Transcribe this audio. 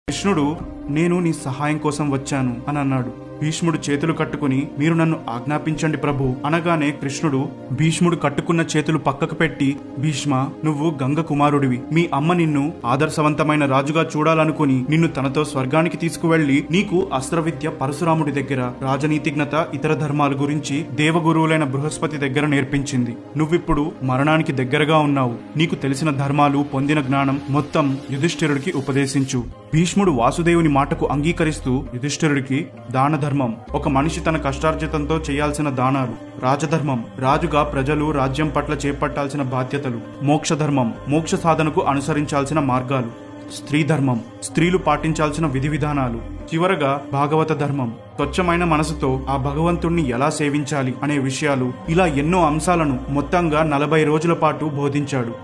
కృష్ణుడు నేను నీ సహాయం కోసం వచ్చాను అని అన్నాడు భీష్ముడు చేతులు కట్టుకుని మీరు నన్ను ఆజ్ఞాపించండి ప్రభు అనగానే కృష్ణుడు భీష్ముడు కట్టుకున్న చేతులు పక్కకు పెట్టి భీష్మ నువ్వు గంగ కుమారుడివి మీ అమ్మ నిన్ను ఆదర్శవంతమైన రాజుగా చూడాలనుకుని నిన్ను తనతో స్వర్గానికి తీసుకువెళ్లి నీకు అస్త్రవిద్య పరశురాముడి దగ్గర రాజనీతిజ్ఞత ఇతర ధర్మాల గురించి దేవగురువులైన బృహస్పతి దగ్గర నేర్పించింది నువ్విప్పుడు మరణానికి దగ్గరగా ఉన్నావు నీకు తెలిసిన ధర్మాలు పొందిన జ్ఞానం మొత్తం యుధిష్ఠిరుడికి ఉపదేశించు భీష్ముడు వాసుదేవుని మాటకు అంగీకరిస్తూ యుధిష్ఠిరుడికి దాన ధర్మం ఒక మనిషి తన కష్టార్జితంతో చేయాల్సిన దానాలు రాజధర్మం రాజుగా ప్రజలు రాజ్యం పట్ల చేపట్టాల్సిన బాధ్యతలు మోక్ష ధర్మం మోక్ష సాధనకు అనుసరించాల్సిన మార్గాలు స్త్రీ ధర్మం స్త్రీలు పాటించాల్సిన విధి విధానాలు చివరగా భాగవత ధర్మం స్వచ్ఛమైన మనసుతో ఆ భగవంతుణ్ణి ఎలా సేవించాలి అనే విషయాలు ఇలా ఎన్నో అంశాలను మొత్తంగా నలభై రోజుల పాటు బోధించాడు